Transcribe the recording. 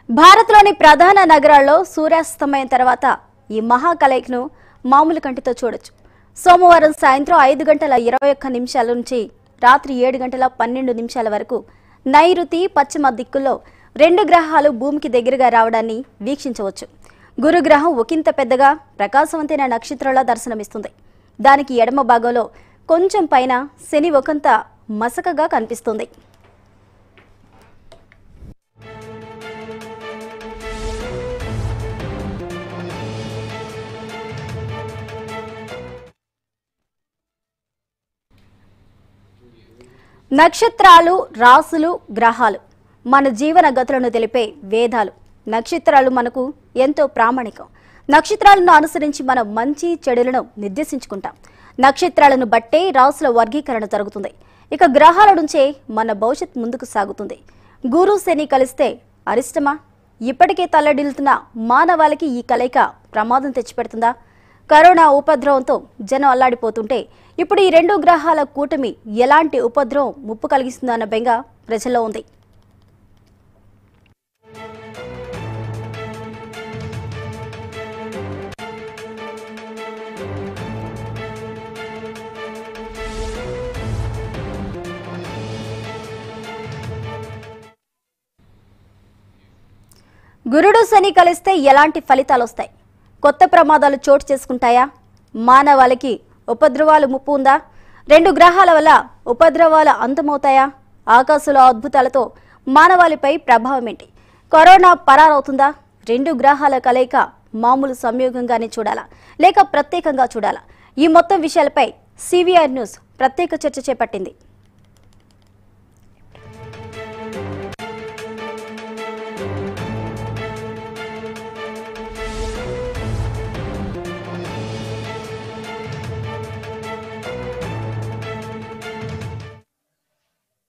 భారత్లోని ప్రధాన నగరాల్లో సూర్యాస్తమయం తర్వాత ఈ మహాకలయికను మామూలు కంటితో చూడొచ్చు సోమవారం సాయంత్రం ఐదు గంటల ఇరవై ఒక్క నిమిషాల నుంచి రాత్రి ఏడు గంటల పన్నెండు నిమిషాల వరకు నైరుతి పశ్చిమ దిక్కుల్లో రెండు గ్రహాలు భూమికి దగ్గరగా రావడాన్ని వీక్షించవచ్చు గురుగ్రహం ఒకంత పెద్దగా ప్రకాశవంతైన నక్షత్రంలా దర్శనమిస్తుంది దానికి ఎడమ భాగంలో కొంచెం పైన శని ఒకంత మసకగా కనిపిస్తుంది నక్షత్రాలు రాసులు గ్రహాలు మన జీవన గతులను తెలిపే వేదాలు నక్షత్రాలు మనకు ఎంతో ప్రామాణికం నక్షత్రాలను అనుసరించి మనం మంచి చెడులను నిర్దేశించుకుంటాం నక్షత్రాలను బట్టే రాసుల వర్గీకరణ జరుగుతుంది ఇక గ్రహాల నుంచే మన భవిష్యత్ ముందుకు సాగుతుంది గురు శని కలిస్తే అరిష్టమా ఇప్పటికే తల్లడిల్లుతున్న మానవాళికి ఈ కలయిక ప్రమాదం తెచ్చిపెడుతుందా కరోనా ఉపద్రవంతో జనం అల్లాడిపోతుంటే ఇప్పుడు ఈ రెండు గ్రహాల కూటమి ఎలాంటి ఉపద్రవం ముప్పు కలిగిస్తుందో అన్న బెంగ ప్రజల్లో ఉంది గురుడు శని కలిస్తే ఎలాంటి ఫలితాలు వస్తాయి కొత్త ప్రమాదాలు చోటు చేసుకుంటాయా మానవాళికి ఉపద్రవాలు ముప్పు ఉందా రెండు గ్రహాల వల్ల ఉపద్రవాలు అంతమవుతాయా ఆకాశంలో అద్భుతాలతో మానవాళిపై ప్రభావం ఏంటి కరోనా పరారవుతుందా రెండు గ్రహాల కలయిక మామూలు సంయోగంగానే చూడాలా లేక ప్రత్యేకంగా చూడాలా ఈ మొత్తం విషయాలపై సివిఆర్ న్యూస్ ప్రత్యేక చర్చ చేపట్టింది